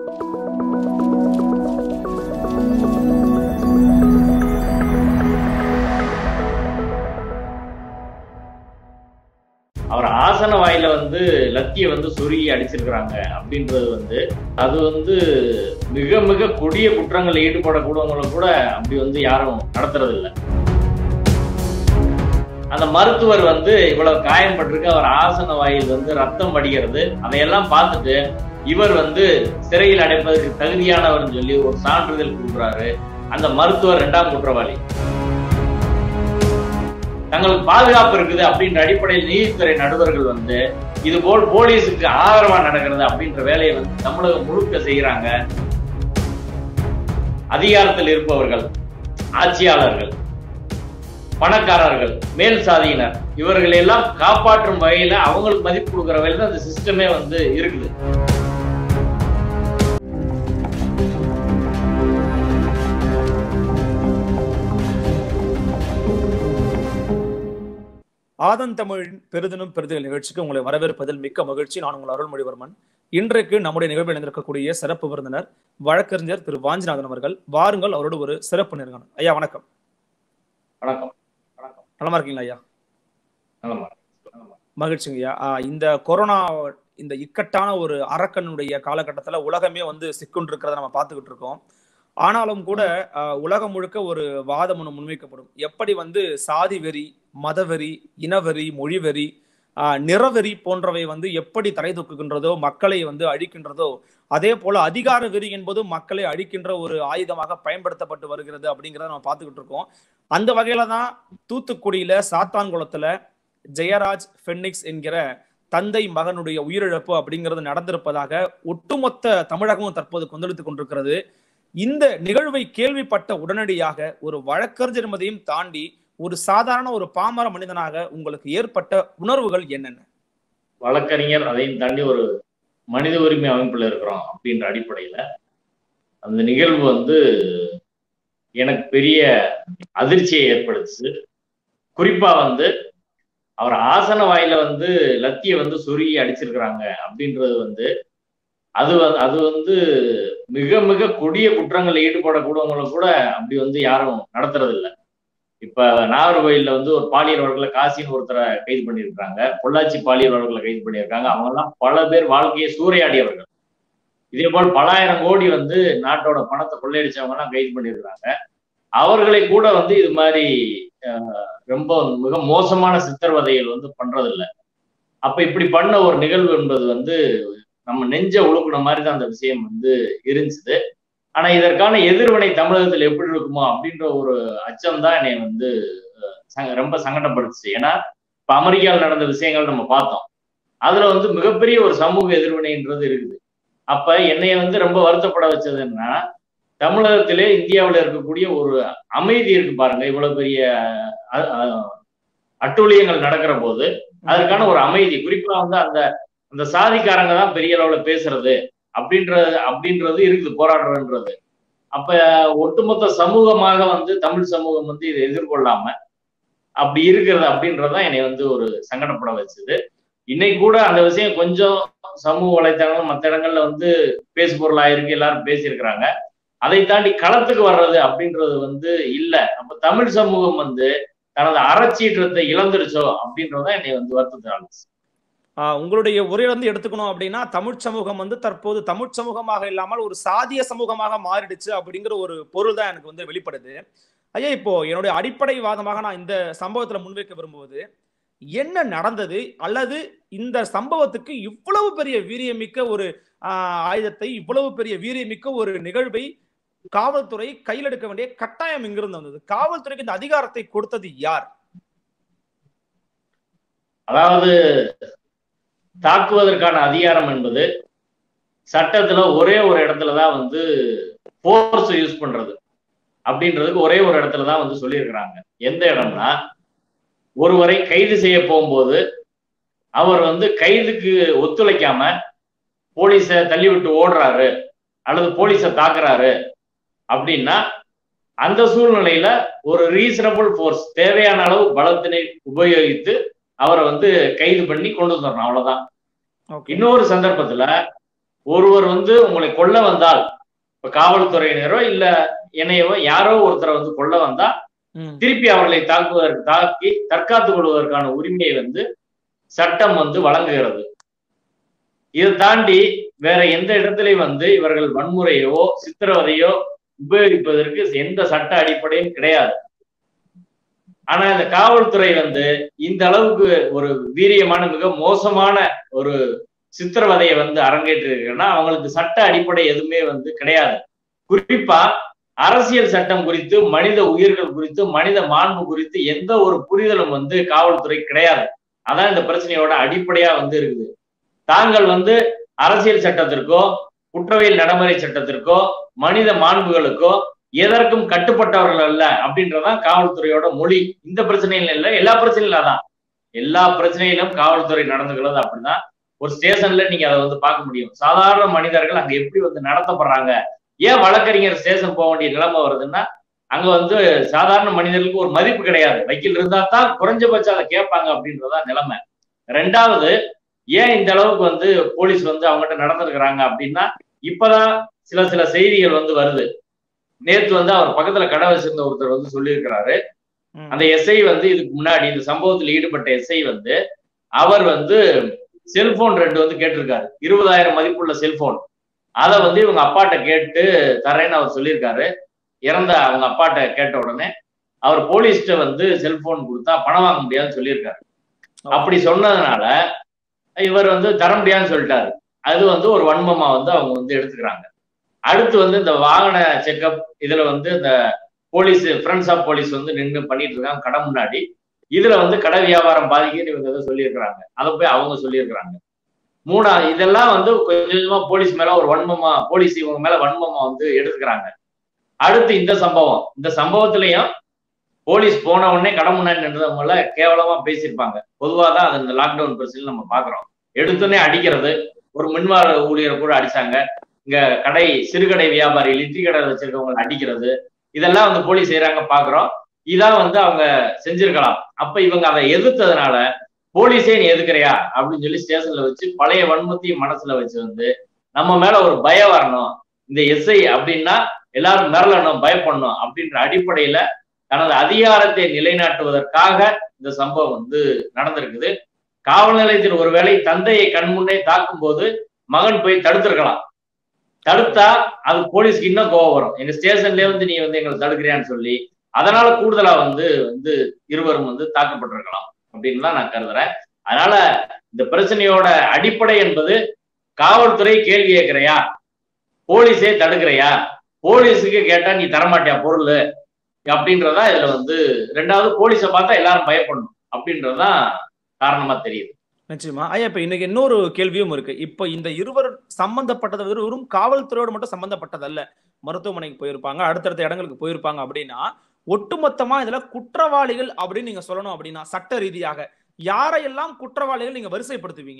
அவர் ஆசன வாயில வந்து லத்திய வந்து சொருகி அடிச்சிருக்கிறாங்க அப்படின்றது வந்து அது வந்து மிக மிக கொடிய குற்றங்களில் ஈடுபடக்கூடியவங்களை கூட அப்படி வந்து யாரும் நடத்துறது இல்ல அந்த மருத்துவர் வந்து இவ்வளவு காயம்பட்டிருக்கு அவர் ஆசன வாயில் வந்து ரத்தம் வடிகிறது அதையெல்லாம் பார்த்துட்டு இவர் வந்து சிறையில் அடைப்பதற்கு தகுதியானவர்னு சொல்லி ஒரு சான்றிதழ் கொடுக்குறாரு அந்த மருத்துவர் இரண்டாம் குற்றவாளி தங்களுக்கு பாதுகாப்பு இருக்குது அப்படின்ற அடிப்படையில் நீதித்துறை நடுவர்கள் வந்து இது போல் போலீஸுக்கு ஆதரவா நடக்கிறது அப்படின்ற வேலையை வந்து தமிழகம் முழுக்க செய்யறாங்க அதிகாரத்தில் இருப்பவர்கள் ஆட்சியாளர்கள் பணக்காரர்கள் மேல் சாதியினர் இவர்கள் எல்லாம் காப்பாற்றும் வகையில அவங்களுக்கு மதிப்பு கொடுக்குற வகையில அந்த சிஸ்டமே வந்து இருக்குது ஆதன் தமிழின் பெரிதனும் பெரிதல் நிகழ்ச்சிக்கு உங்களை வரவேற்பதில் மிக்க மகிழ்ச்சி நான் உங்கள் அருள்மொழிவர்மன் இன்றைக்கு நம்முடைய நிகழ்வில் இணைந்திருக்கக்கூடிய சிறப்பு விருந்தினர் வழக்கறிஞர் திரு வாஞ்சிநாதன் அவர்கள் வாருங்கள் அவரோடு ஒரு சிறப்பு நேர்காணல் ஐயா வணக்கம் வணக்கம் வணக்கம் நலமா இருக்கீங்களா ஐயா நலமா நலமா. மகிழ்ச்சிங்க ஐயா ஆஹ் இந்த கொரோனா இந்த இக்கட்டான ஒரு அரக்கனுடைய காலகட்டத்துல உலகமே வந்து சிக்குண்டிருக்கிறத நம்ம பார்த்துக்கிட்டு இருக்கோம் ஆனாலும் கூட ஆஹ் உலகம் முழுக்க ஒரு வாதம் ஒன்று முன்வைக்கப்படும் எப்படி வந்து சாதி வெறி மதவெறி இனவெறி மொழிவெறி ஆஹ் நிறவெறி போன்றவை வந்து எப்படி தலை தூக்குகின்றதோ மக்களை வந்து அழிக்கின்றதோ அதே போல அதிகார வெறி என்பது மக்களை அழிக்கின்ற ஒரு ஆயுதமாக பயன்படுத்தப்பட்டு வருகிறது அப்படிங்கிறத நம்ம பார்த்துக்கிட்டு இருக்கோம் அந்த வகையில தான் தூத்துக்குடியில சாத்தான்குளத்துல ஜெயராஜ் ஃபென்னிக்ஸ் என்கிற தந்தை மகனுடைய உயிரிழப்பு அப்படிங்கிறது நடந்திருப்பதாக ஒட்டுமொத்த தமிழகமும் தற்போது கொந்தளித்துக் கொண்டிருக்கிறது இந்த நிகழ்வை கேள்விப்பட்ட உடனடியாக ஒரு வழக்கறிஞர் என்பதையும் தாண்டி ஒரு சாதாரண ஒரு பாமர மனிதனாக உங்களுக்கு ஏற்பட்ட உணர்வுகள் என்னென்ன வழக்கறிஞர் அதையும் தாண்டி ஒரு மனித உரிமை அமைப்புல இருக்கிறோம் அப்படின்ற அடிப்படையில அந்த நிகழ்வு வந்து எனக்கு பெரிய அதிர்ச்சியை ஏற்படுத்துச்சு குறிப்பா வந்து அவர் ஆசன வாயில வந்து லத்திய வந்து சொருகி அடிச்சிருக்கிறாங்க அப்படின்றது வந்து அது வந்து அது வந்து மிக மிக கொடிய குற்றங்களில் ஈடுபடக்கூடியவங்களை கூட அப்படி வந்து யாரும் நடத்துறது இல்ல இப்ப நாகர்கோயில்ல வந்து ஒரு பாலியல் வழக்குல காசின்னு ஒருத்தரை கைது பண்ணியிருக்காங்க பொள்ளாச்சி பாலியல் வழக்குல கைது பண்ணியிருக்காங்க அவங்க எல்லாம் பல பேர் வாழ்க்கையை சூறையாடியவர்கள் இதே போல் பலாயிரம் கோடி வந்து நாட்டோட பணத்தை கொள்ளையடிச்சவங்க எல்லாம் கைது பண்ணியிருக்காங்க அவர்களை கூட வந்து இது மாதிரி அஹ், ரொம்ப மிக மோசமான சித்திரவதைகள் வந்து பண்றது இல்ல அப்ப இப்படி பண்ண ஒரு நிகழ்வு என்பது வந்து நம்ம நெஞ்ச உழுக்குன மாதிரி தான் அந்த விஷயம் வந்து இருந்துச்சு ஆனா இதற்கான எதிர்வினை தமிழகத்தில் எப்படி இருக்குமோ அப்படின்ற ஒரு அச்சம் தான் என்னை வந்து அஹ், சங்க- ரொம்ப சங்கடப்படுத்துச்சு ஏன்னா இப்ப அமெரிக்காவில் நடந்த விஷயங்கள் நம்ம பார்த்தோம் அதுல வந்து மிகப்பெரிய ஒரு சமூக எதிர்வினைன்றது இருக்குது அப்ப என்னைய வந்து ரொம்ப வருத்தப்பட வச்சது என்னன்னா தமிழகத்திலே இந்தியாவில் இருக்கக்கூடிய ஒரு அமைதி இருக்கு பாருங்க இவ்வளவு பெரிய அஹ், அஹ், அட்டூழியங்கள் நடக்கிற போது அதற்கான ஒரு அமைதி குறிப்பா வந்து அந்த அந்த சாதிக்காரங்க தான் பெரிய அளவுல பேசுறது அப்படின்றது அப்படின்றது இருக்குது போராடுறன்றது அப்ப ஒட்டுமொத்த சமூகமாக வந்து தமிழ் சமூகம் வந்து இதை எதிர்கொள்ளாம அப்படி இருக்கிறது அப்படின்றதுதான் என்னை வந்து ஒரு சங்கடப்பட வச்சது இன்னைக்கு கூட அந்த விஷயம் கொஞ்சம் சமூக வலைத்தளங்கள் மற்ற இடங்கள்ல வந்து பேசு பொருளா இருக்கு எல்லாரும் பேசியிருக்கிறாங்க அதை தாண்டி களத்துக்கு வர்றது அப்படின்றது வந்து இல்ல அப்ப தமிழ் சமூகம் வந்து தனது அறச்சீற்றத்தை இழந்துருச்சோ அப்படின்றதான் என்னை வந்து வருத்தத்தை ஆளுச்சு ஆஹ் உங்களுடைய உரையில வந்து எடுத்துக்கணும் அப்படின்னா தமிழ் சமூகம் வந்து தற்போது தமிழ் சமூகமாக இல்லாமல் ஒரு சாதிய சமூகமாக மாறிடுச்சு அப்படிங்கிற ஒரு பொருள் தான் எனக்கு வந்து வெளிப்படுது ஐயா இப்போ என்னுடைய அடிப்படை வாதமாக நான் இந்த சம்பவத்துல முன்வைக்க விரும்புவது என்ன நடந்தது அல்லது இந்த சம்பவத்துக்கு இவ்வளவு பெரிய வீரியமிக்க ஒரு ஆஹ், ஆயுதத்தை இவ்வளவு பெரிய வீரியமிக்க ஒரு நிகழ்வை காவல்துறை கையில் எடுக்க வேண்டிய கட்டாயம் எங்கிருந்து வந்தது காவல்துறைக்கு இந்த அதிகாரத்தை கொடுத்தது யார் அதாவது தாக்குவதற்கான அதிகாரம் என்பது சட்டத்துல ஒரே ஒரு இடத்துல தான் வந்து ஃபோர்ஸ் யூஸ் பண்றது அப்படின்றதுக்கு ஒரே ஒரு இடத்துல தான் வந்து சொல்லியிருக்கிறாங்க எந்த இடம்னா ஒருவரை கைது செய்ய போகும்போது அவர் வந்து கைதுக்கு ஒத்துழைக்காம போலீஸை தள்ளி விட்டு ஓடுறாரு அல்லது போலீஸை தாக்குறாரு அப்படின்னா அந்த சூழ்நிலையில ஒரு ரீசனபிள் ஃபோர்ஸ் தேவையான அளவு பலத்தினை உபயோகித்து அவரை வந்து கைது பண்ணி கொண்டு வந்துடணும் அவ்வளவுதான் Okay. இன்னொரு சந்தர்ப்பத்துல ஒருவர் வந்து உங்களை கொல்ல வந்தால் இப்ப காவல்துறையினரோ இல்ல என்னையவோ யாரோ ஒருத்தரை வந்து கொல்ல வந்தா ம், திருப்பி அவர்களை தாக்குவதற்கு தாக்கி தற்காத்துக் கொள்வதற்கான உரிமையை வந்து சட்டம் வந்து வழங்குகிறது இதை தாண்டி வேற எந்த இடத்துலயும் வந்து இவர்கள் வன்முறையோ சித்திரவதையோ உபயோகிப்பதற்கு எந்த சட்ட அடிப்படையும் கிடையாது ஆனா இந்த காவல்துறை வந்து இந்த அளவுக்கு ஒரு வீரியமான மிக மோசமான ஒரு சித்திரவதையை வந்து அரங்கேற்றிருக்குன்னா அவங்களுக்கு சட்ட அடிப்படை எதுவுமே வந்து கிடையாது குறிப்பா அரசியல் சட்டம் குறித்து மனித உயிர்கள் குறித்து மனித மாண்பு குறித்து எந்த ஒரு புரிதலும் வந்து காவல்துறை கிடையாது அதான் இந்த பிரச்சனையோட அடிப்படையா வந்து இருக்குது தாங்கள் வந்து அரசியல் சட்டத்திற்கோ குற்றவியல் நடைமுறை சட்டத்திற்கோ மனித மாண்புகளுக்கோ எதற்கும் கட்டுப்பட்டவர்கள் அல்ல அப்படின்றதான் காவல்துறையோட மொழி இந்த பிரச்சனையில இல்ல எல்லா பிரச்சனையிலும் அதான் எல்லா பிரச்சனையிலும் காவல்துறை நடந்துக்கிறது அப்படிதான் ஒரு ஸ்டேஷன்ல நீங்க அதை வந்து பார்க்க முடியும் சாதாரண மனிதர்கள் அங்க எப்படி வந்து நடத்தப்படுறாங்க ஏன் வழக்கறிஞர் ஸ்டேஷன் போக வேண்டிய நிலைமை வருதுன்னா அங்க வந்து சாதாரண மனிதர்களுக்கு ஒரு மதிப்பு கிடையாது வக்கீல் இருந்தா தான் குறைஞ்சபட்சம் அதை கேட்பாங்க அப்படின்றதா நிலைமை ரெண்டாவது ஏன் இந்த அளவுக்கு வந்து போலீஸ் வந்து அவங்ககிட்ட நடந்திருக்கிறாங்க அப்படின்னா இப்பதான் சில சில செய்திகள் வந்து வருது நேத்து வந்து அவர் பக்கத்துல கடை வச்சிருந்த ஒருத்தர் வந்து சொல்லியிருக்கிறாரு ம். அந்த எஸ்ஐ வந்து இதுக்கு முன்னாடி இந்த சம்பவத்தில் ஈடுபட்ட எஸ்ஐ வந்து அவர் வந்து செல்போன் ரெண்டு வந்து கேட்டிருக்காரு இருபதாயிரம் மதிப்புள்ள செல்போன் அதை வந்து இவங்க அப்பாட்ட கேட்டு தரேன்னு அவர் சொல்லியிருக்காரு இறந்த அவங்க அப்பாட்ட கேட்ட உடனே அவர் போலீஸ்ட்ட வந்து செல்போன் கொடுத்தா பணம் வாங்க முடியாதுன்னு சொல்லியிருக்காரு அப்படி சொன்னதுனால இவர் வந்து தர முடியாதுன்னு சொல்லிட்டாரு அது வந்து ஒரு வன்மமா வந்து அவங்க வந்து எடுத்துக்கிறாங்க அடுத்து வந்து இந்த வாகன செக்கப் இதுல வந்து இந்த போலீஸ் ஃப்ரெண்ட்ஸ் ஆஃப் போலீஸ் வந்து நின்று பண்ணிட்டு இருக்காங்க கடை முன்னாடி இதுல வந்து கடை வியாபாரம் பாதிக்குன்னு இவங்க ஏதோ சொல்லியிருக்கிறாங்க அதை போய் அவங்க சொல்லியிருக்கிறாங்க மூணா இதெல்லாம் வந்து கொஞ்சம் கொஞ்சமா போலீஸ் மேல ஒரு வன்மமா போலீஸ் இவங்க மேல வன்மமா வந்து எடுத்துக்கிறாங்க அடுத்து இந்த சம்பவம் இந்த சம்பவத்திலையும் போலீஸ் போன உடனே கடை முன்னாடி நின்றவங்கள கேவலமா பேசியிருப்பாங்க பொதுவாக தான் அது இந்த லாக்டவுன் பிரச்சனை நம்ம பாக்குறோம் எடுத்தோடனே அடிக்கிறது ஒரு மின்வார ஊழியரை கூட அடிச்சாங்க இங்க கடை சிறுகடை வியாபாரி லிட்ரி கடை வச்சிருக்கவங்களை அடிக்கிறது இதெல்லாம் வந்து போலீஸ் செய்யறாங்க பாக்குறோம் இதான் வந்து அவங்க செஞ்சிருக்கலாம் அப்ப இவங்க அதை எதிர்த்ததுனால போலீஸே நீ எதுக்குறியா அப்படின்னு சொல்லி ஸ்டேஷன்ல வச்சு பழைய வன்மத்தையும் மனசுல வச்சு வந்து நம்ம மேல ஒரு பயம் வரணும் இந்த எஸ்ஐ அப்படின்னா எல்லாரும் மிரளணும் பயப்படணும் அப்படின்ற அடிப்படையில தனது அதிகாரத்தை நிலைநாட்டுவதற்காக இந்த சம்பவம் வந்து நடந்திருக்குது காவல் நிலையத்தில் ஒருவேளை தந்தையை கண்முன்னே தாக்கும் போது மகன் போய் தடுத்திருக்கலாம் தடுத்தா அது போலீஸ்க்கு இன்னும் கோவம் வரும் எங்க ஸ்டேஷன்லயே வந்து நீ வந்து எங்களை தடுக்கிறியான்னு சொல்லி அதனால கூடுதலா வந்து வந்து இருவரும் வந்து தாக்கப்பட்டிருக்கலாம் அப்படின்னு தான் நான் கருதுறேன் அதனால இந்த பிரச்சனையோட அடிப்படை என்பது காவல்துறை கேள்வி கேட்கிறையா போலீஸே தடுக்கிறையா போலீஸுக்கு கேட்டா நீ தரமாட்டியா பொருள் அப்படின்றதா இதுல வந்து ரெண்டாவது போலீஸை பார்த்தா எல்லாரும் பயப்படணும் அப்படின்றதுதான் காரணமா தெரியுது நிச்சயமா ஐயா இப்ப இன்னைக்கு இன்னொரு கேள்வியும் இருக்கு இப்ப இந்த இருவர் சம்பந்தப்பட்டது வெறும் காவல்துறையோடு மட்டும் சம்பந்தப்பட்டதல்ல மருத்துவமனைக்கு போயிருப்பாங்க அடுத்தடுத்த இடங்களுக்கு போயிருப்பாங்க அப்படின்னா ஒட்டுமொத்தமா இதுல குற்றவாளிகள் அப்படின்னு நீங்க சொல்லணும் அப்படின்னா சட்ட ரீதியாக யாரையெல்லாம் குற்றவாளிகள் நீங்க வரிசைப்படுத்துவீங்க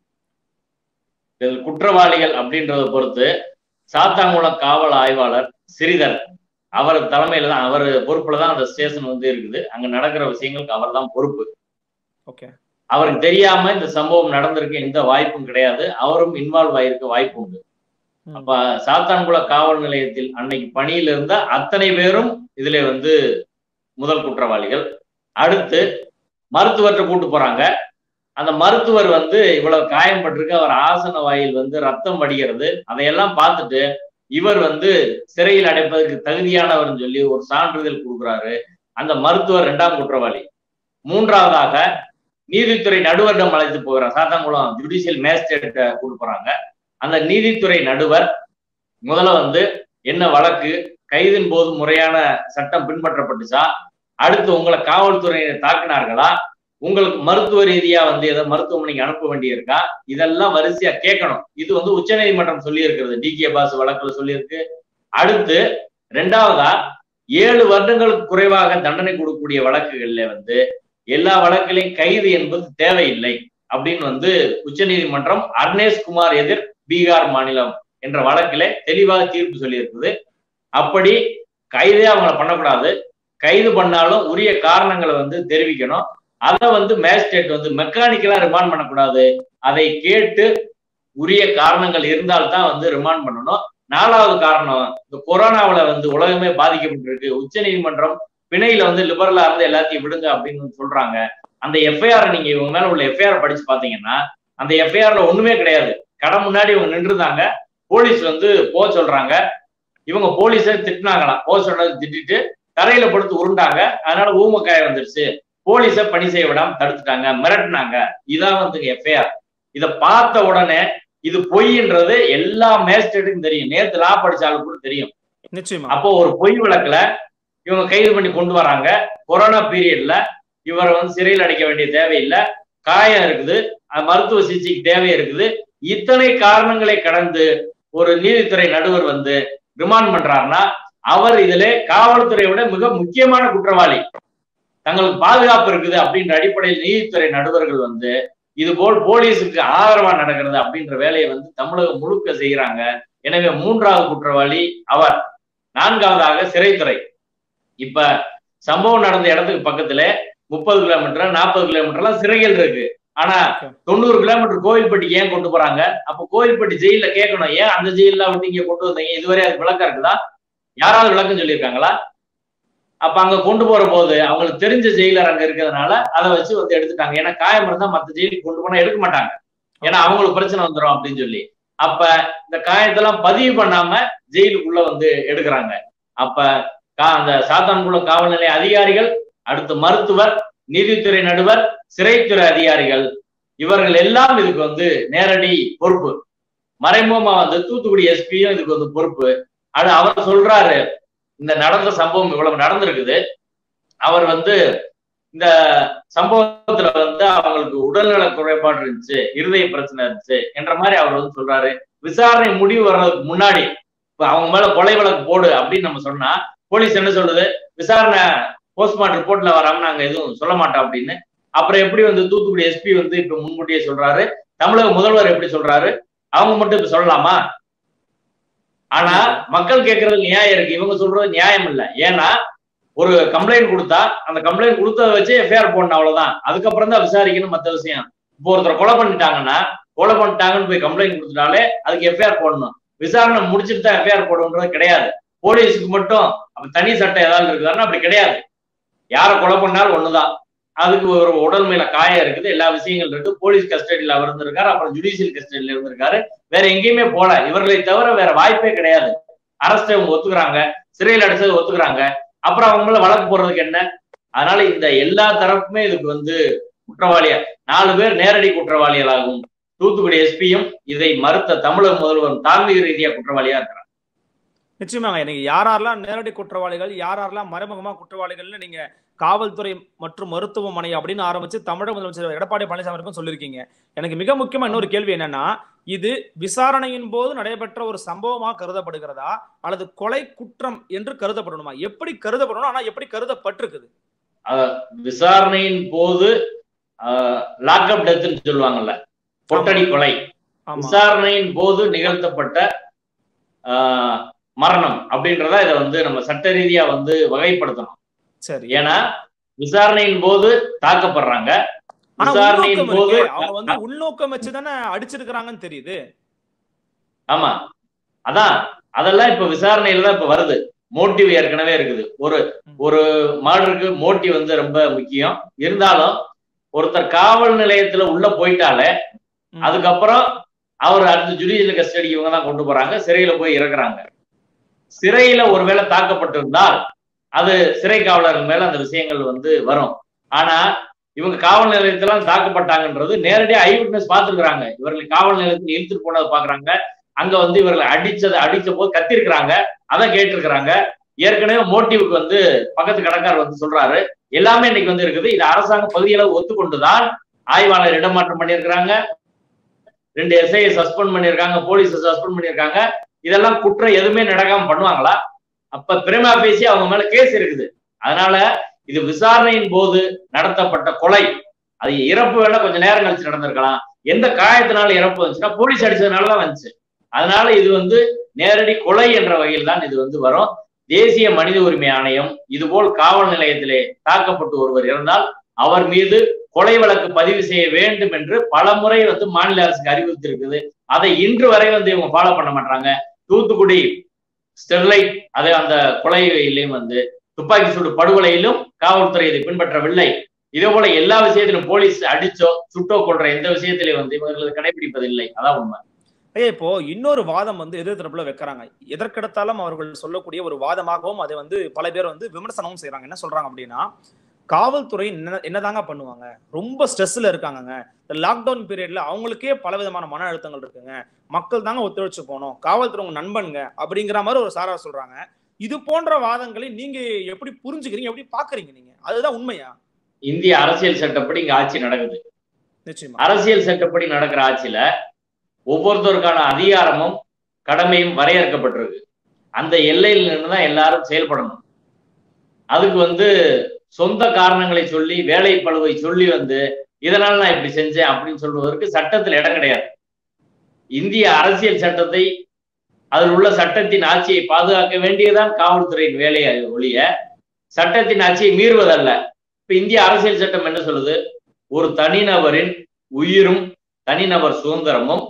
இதில் குற்றவாளிகள் அப்படின்றத பொறுத்து சாத்தாங்குளம் காவல் ஆய்வாளர் ஸ்ரீதர் அவர் தலைமையில தான் அவர் பொறுப்புல தான் அந்த ஸ்டேஷன் வந்து இருக்குது அங்க நடக்கிற விஷயங்களுக்கு அவர் தான் பொறுப்பு ஓகே அவருக்கு தெரியாம இந்த சம்பவம் நடந்திருக்க எந்த வாய்ப்பும் கிடையாது அவரும் இன்வால்வ் ஆயிருக்க வாய்ப்பு உண்டு அப்ப சாத்தான்குள காவல் நிலையத்தில் அன்னைக்கு பணியில் இருந்த அத்தனை பேரும் இதுல வந்து முதல் குற்றவாளிகள் அடுத்து மருத்துவர்கிட்ட கூட்டு போறாங்க அந்த மருத்துவர் வந்து இவ்வளவு காயம்பட்டிருக்கு அவர் ஆசன வாயில் வந்து ரத்தம் வடிகிறது அதையெல்லாம் பார்த்துட்டு இவர் வந்து சிறையில் அடைப்பதற்கு தகுதியானவர்னு சொல்லி ஒரு சான்றிதழ் கொடுக்குறாரு அந்த மருத்துவர் இரண்டாம் குற்றவாளி மூன்றாவதாக நீதித்துறை நடுவரிடம் அழைத்து போகிறார் சாத்தான்குளம் ஜுடிஷியல் மேஜிஸ்ட்ரேட்ட கூட்டு போறாங்க அந்த நீதித்துறை நடுவர் முதல்ல வந்து என்ன வழக்கு கைதின் போது முறையான சட்டம் பின்பற்றப்பட்டுச்சா அடுத்து உங்களை காவல்துறையினர் தாக்கினார்களா உங்களுக்கு மருத்துவ ரீதியா வந்து ஏதோ மருத்துவமனைக்கு அனுப்ப வேண்டியிருக்கா இதெல்லாம் வரிசையா கேட்கணும் இது வந்து உச்சநீதிமன்றம் சொல்லி இருக்கிறது டி கே பாஸ் வழக்குல சொல்லியிருக்கு அடுத்து ரெண்டாவதா ஏழு வருடங்களுக்கு குறைவாக தண்டனை கொடுக்கக்கூடிய வழக்குகள்ல வந்து எல்லா வழக்கிலையும் கைது என்பது தேவையில்லை அப்படின்னு வந்து உச்சநீதிமன்றம் அர்னேஷ் குமார் எதிர் பீகார் மாநிலம் என்ற வழக்கில தெளிவாக தீர்ப்பு சொல்லியிருக்குது அப்படி கைதே அவங்கள பண்ணக்கூடாது கைது பண்ணாலும் உரிய காரணங்களை வந்து தெரிவிக்கணும் அதை வந்து மேஜிஸ்ட்ரேட் வந்து மெக்கானிக்கலா ரிமாண்ட் பண்ணக்கூடாது அதை கேட்டு உரிய காரணங்கள் இருந்தால்தான் வந்து ரிமாண்ட் பண்ணணும் நாலாவது காரணம் இந்த கொரோனாவுல வந்து உலகமே பாதிக்கப்பட்டிருக்கு உச்ச நீதிமன்றம் பிணையில வந்து லிபரலா இருந்து எல்லாத்தையும் விடுங்க அப்படின்னு சொல்றாங்க அந்த எஃப்ஐஆர் நீங்க இவங்க மேல உள்ள எஃப்ஐஆர் படிச்சு பாத்தீங்கன்னா அந்த எஃப்ஐஆர்ல ஒண்ணுமே கிடையாது கடை முன்னாடி இவங்க நின்றுதாங்க போலீஸ் வந்து போக சொல்றாங்க இவங்க போலீஸை திட்டினாங்களாம் போக சொன்னது திட்டிட்டு தரையில படுத்து உருண்டாங்க அதனால ஊமக்காய வந்துருச்சு போலீஸை பணி செய்ய விடாம தடுத்துட்டாங்க மிரட்டினாங்க இதான் வந்து எஃப்ஐஆர் இத பார்த்த உடனே இது பொய்ன்றது எல்லா மேஜிஸ்ட்ரேட்டுக்கும் தெரியும் நேத்து லா படிச்சாலும் கூட தெரியும் நிச்சயமா அப்போ ஒரு பொய் வழக்குல இவங்க கைது பண்ணி கொண்டு வராங்க கொரோனா பீரியட்ல இவரை வந்து சிறையில் அடைக்க வேண்டிய தேவையில்லை காயம் இருக்குது அஹ் மருத்துவ சிகிச்சைக்கு தேவை இருக்குது இத்தனை காரணங்களை கடந்து ஒரு நீதித்துறை நடுவர் வந்து ரிமாண்ட் பண்றாருன்னா அவர் இதுல காவல்துறையை விட மிக முக்கியமான குற்றவாளி தங்களுக்கு பாதுகாப்பு இருக்குது அப்படின்ற அடிப்படையில் நீதித்துறை நடுவர்கள் வந்து இது போல் போலீஸுக்கு ஆதரவா நடக்கிறது அப்படின்ற வேலையை வந்து தமிழகம் முழுக்க செய்யறாங்க எனவே மூன்றாவது குற்றவாளி அவர் நான்காவதாக சிறைத்துறை இப்ப சம்பவம் நடந்த இடத்துக்கு பக்கத்துல முப்பது கிலோமீட்டர் நாற்பது கிலோமீட்டர்லாம் சிறைகள் இருக்கு ஆனா தொண்ணூறு கிலோமீட்டர் கோவில்பட்டி ஏன் கொண்டு போறாங்க அப்ப கோவில்பட்டி ஜெயில கேட்கணும் ஏன் அந்த ஜெயில வந்து இங்க கொண்டு வந்தீங்க இதுவரை அது விளக்கம் இருக்குதா யாராவது விளக்கம் சொல்லியிருக்காங்களா அப்ப அங்க கொண்டு போற போது அவங்களுக்கு தெரிஞ்ச ஜெயிலர் அங்க இருக்கிறதுனால அதை வச்சு வந்து எடுத்துட்டாங்க ஏன்னா காயம் இருந்தா மத்த ஜெயிலுக்கு கொண்டு போனா எடுக்க மாட்டாங்க ஏன்னா அவங்களுக்கு பிரச்சனை வந்துடும் அப்படின்னு சொல்லி அப்ப இந்த காயத்தெல்லாம் பதிவு பண்ணாம ஜெயிலுக்குள்ள வந்து எடுக்கிறாங்க அப்ப கா- அந்த சாத்தான்குளம் காவல் நிலைய அதிகாரிகள் அடுத்து மருத்துவர் நீதித்துறை நடுவர் சிறைத்துறை அதிகாரிகள் இவர்கள் எல்லாம் இதுக்கு வந்து நேரடி பொறுப்பு மறைமுகமா வந்து தூத்துக்குடி எஸ்பியும் இதுக்கு வந்து பொறுப்பு அது அவர் சொல்றாரு இந்த நடந்த சம்பவம் இவ்வளவு நடந்திருக்குது அவர் வந்து இந்த சம்பவத்துல வந்து அவங்களுக்கு உடல்நல குறைபாடு இருந்துச்சு இருதய பிரச்சனை இருந்துச்சு என்ற மாதிரி அவர் வந்து சொல்றாரு விசாரணை முடிவு வர்றதுக்கு முன்னாடி இப்ப அவங்க மேல கொலை வழக்கு போடு அப்படின்னு நம்ம சொன்னா போலீஸ் என்ன சொல்லுது விசாரணை போஸ்ட்மார்ட்டம் ரிப்போர்ட்ல வராம நாங்க எதுவும் சொல்ல மாட்டோம் அப்படின்னு அப்புறம் எப்படி வந்து தூத்துக்குடி எஸ்பி வந்து இப்ப முன்கூட்டியே சொல்றாரு தமிழக முதல்வர் எப்படி சொல்றாரு அவங்க மட்டும் இப்ப சொல்லலாமா ஆனா மக்கள் கேட்கறது நியாயம் இருக்கு இவங்க சொல்றது நியாயம் இல்ல ஏன்னா ஒரு கம்ப்ளைண்ட் கொடுத்தா அந்த கம்ப்ளைண்ட் கொடுத்ததை வச்சு எஃப்ஐஆர் போடணும் அவ்வளவுதான் அதுக்கப்புறம் தான் விசாரிக்கணும் மத்த விஷயம் இப்போ ஒருத்தர் கொலை பண்ணிட்டாங்கன்னா கொலை பண்ணிட்டாங்கன்னு போய் கம்ப்ளைண்ட் கொடுத்துட்டாலே அதுக்கு எஃப்ஐஆர் போடணும் விசாரணை முடிச்சுட்டு தான் எஃப்ஐஆர் போடணுன்றது கிடையாது போலீஸுக்கு மட்டும் அப்ப தனி சட்டம் ஏதாவது இருக்குதான்னா அப்படி கிடையாது யாரை கொலை பண்ணாலும் ஒண்ணுதான் அதுக்கு ஒரு உடல் மேல காயம் இருக்குது எல்லா விஷயங்கள் இருக்கு போலீஸ் கஸ்டடியில அவர் இருந்திருக்காரு அப்புறம் ஜுடிஷியல் கஸ்டடியில இருந்திருக்காரு வேற எங்கேயுமே போல இவர்களை தவிர வேற வாய்ப்பே கிடையாது அரஸ்ட் அவங்க ஒத்துக்குறாங்க சிறையில் அடைச்சது ஒத்துக்குறாங்க அப்புறம் அவங்க மேல வழக்கு போடுறதுக்கு என்ன அதனால இந்த எல்லா தரப்புமே இதுக்கு வந்து குற்றவாளியா நாலு பேர் நேரடி குற்றவாளிகளாகும் தூத்துக்குடி எஸ்பியும் இதை மறுத்த தமிழக முதல்வர் தார்மீக ரீதியா குற்றவாளியா இருக்கிறார் நிச்சயமாங்க நீங்க யாரெல்லாம் நேரடி குற்றவாளிகள் யாரெல்லாம் மறைமுகமா குற்றவாளிகள்னு நீங்க காவல்துறை மற்றும் மருத்துவமனை அப்படின்னு ஆரம்பிச்சு தமிழக முதலமைச்சர் எடப்பாடி பழனிசாமி வரைக்கும் சொல்லியிருக்கீங்க எனக்கு மிக முக்கியமா இன்னொரு கேள்வி என்னன்னா இது விசாரணையின் போது நடைபெற்ற ஒரு சம்பவமா கருதப்படுகிறதா அல்லது கொலை குற்றம் என்று கருதப்படணுமா எப்படி கருதப்படணும் ஆனா எப்படி கருதப்பட்டிருக்குது விசாரணையின் போது லாக்அப் டெத்னு சொல்லுவாங்கல்ல கொட்டடி கொலை ஆமா விசாரணையின் போது நிகழ்த்தப்பட்ட ஆஹ், மரணம் அப்படின்றத இதை வந்து நம்ம சட்ட ரீதியா வந்து வகைப்படுத்தணும் சரி ஏன்னா விசாரணையின் போது தாக்கப்படுறாங்க ஆனா விசாரணையின் உள்நோக்கம் போது இருக்கே. அவங்க வந்து உள்நோக்கம் வச்சுதானே அடிச்சிருக்கிறாங்கன்னு தெரியுது ஆமா அதான் அதெல்லாம் இப்ப விசாரணையில தான் இப்ப வருது மோட்டிவ் ஏற்கனவே இருக்குது ஒரு ஒரு மாடருக்கு மோட்டிவ் வந்து ரொம்ப முக்கியம் இருந்தாலும் ஒருத்தர் காவல் நிலையத்துல உள்ள போயிட்டாலே ம். அதுக்கப்புறம் அவர் அடுத்த ஜுடிஷியல் கஸ்டடி இவங்க தான் கொண்டு போறாங்க சிறையில போய் இறக்குறாங்க சிறையில ஒருவேளை தாக்கப்பட்டிருந்தால் அது சிறை காவலர்கள் மேல அந்த விஷயங்கள் வந்து வரும் ஆனா இவங்க காவல் நிலையத்துல தாக்கப்பட்டாங்கன்றது நேரடியா ஐ விட்னஸ் பார்த்துருக்காங்க இவர்கள் காவல் நிலையத்தில் இழுத்துட்டு போனதை பாக்குறாங்க அங்க வந்து இவர்களை அடிச்சது அடிச்ச போது கத்திருக்கிறாங்க அதை கேட்டிருக்கிறாங்க ஏற்கனவே மோட்டிவுக்கு வந்து பக்கத்து கடைக்காரர் வந்து சொல்றாரு எல்லாமே இன்னைக்கு வந்து இருக்குது இது அரசாங்க பகுதியளவு ஒத்துக்கொண்டுதான் ஆய்வாளர் இடமாற்றம் பண்ணியிருக்கிறாங்க ரெண்டு எஸ்ஐ சஸ்பெண்ட் பண்ணியிருக்காங்க போலீஸை சஸ்பெண்ட் பண்ணியிருக்காங்க இதெல்லாம் குற்றம் எதுவுமே நடக்காம பண்ணுவாங்களா அப்ப பிரேமா பேசி அவங்க மேல கேஸ் இருக்குது அதனால இது விசாரணையின் போது நடத்தப்பட்ட கொலை அது இறப்பு வேணா கொஞ்சம் நேரம் கழிச்சு நடந்திருக்கலாம் எந்த காயத்தினால இறப்பு வந்துச்சுன்னா போலீஸ் அடிச்சதுனாலதான் வந்துச்சு அதனால இது வந்து நேரடி கொலை என்ற வகையில் தான் இது வந்து வரும் தேசிய மனித உரிமை ஆணையம் இதுபோல் காவல் நிலையத்திலே தாக்கப்பட்டு ஒருவர் இருந்தால் அவர் மீது கொலை வழக்கு பதிவு செய்ய வேண்டும் என்று பல முறை வந்து மாநில அரசுக்கு அறிவுறுத்திருக்குது அதை இன்று வரை வந்து இவங்க ஃபாலோ பண்ண மாட்டாங்க தூத்துக்குடி ஸ்டெர்லைட் அதே அந்த கொலையிலையும் வந்து துப்பாக்கி சூடு படுகொலையிலும் காவல்துறை இதை பின்பற்றவில்லை இதே போல எல்லா விஷயத்திலும் போலீஸ் அடிச்சோ சுட்டோ கொள்ற எந்த விஷயத்திலையும் வந்து இவர்கள் கடைபிடிப்பதில்லை அதான் உண்மை ஐயா இப்போ இன்னொரு வாதம் வந்து எதிர் தரப்புல வைக்கிறாங்க எதற்கெடுத்தாலும் அவர்கள் சொல்லக்கூடிய ஒரு வாதமாகவும் அதை வந்து பல பேர் வந்து விமர்சனமும் செய்யறாங்க என்ன சொல்றாங்க அப்படின்னா காவல்துறை என்ன என்னதாங்க பண்ணுவாங்க ரொம்ப ஸ்ட்ரெஸ்ல இருக்காங்கங்க இந்த லாக்டவுன் பீரியட்ல அவங்களுக்கே பல விதமான மன அழுத்தங்கள் இருக்குங்க மக்கள் தாங்க ஒத்துழைச்சு போகணும் காவல்துறை உங்க நண்பனுங்க அப்படிங்கிற மாதிரி ஒரு சாரா சொல்றாங்க இது போன்ற வாதங்களை நீங்க எப்படி புரிஞ்சுக்கிறீங்க எப்படி பாக்குறீங்க நீங்க அதுதான் உண்மையா இந்திய அரசியல் சட்டப்படி இங்க ஆட்சி நடக்குது நிச்சயமா அரசியல் சட்டப்படி நடக்கிற ஆட்சியில ஒவ்வொருத்தருக்கான அதிகாரமும் கடமையும் வரையறுக்கப்பட்டிருக்கு அந்த எல்லையில் நின்றுதான் எல்லாரும் செயல்படணும் அதுக்கு வந்து சொந்த காரணங்களை சொல்லி வேலை பழுவை சொல்லி வந்து இதனால நான் இப்படி செஞ்சேன் அப்படின்னு சொல்வதற்கு சட்டத்தில் இடம் கிடையாது இந்திய அரசியல் சட்டத்தை அதில் உள்ள சட்டத்தின் ஆட்சியை பாதுகாக்க வேண்டியதுதான் காவல்துறையின் வேலையை ஒழிய சட்டத்தின் ஆட்சியை மீறுவதல்ல இப்ப இந்திய அரசியல் சட்டம் என்ன சொல்லுது ஒரு தனிநபரின் உயிரும் தனிநபர் சுதந்திரமும்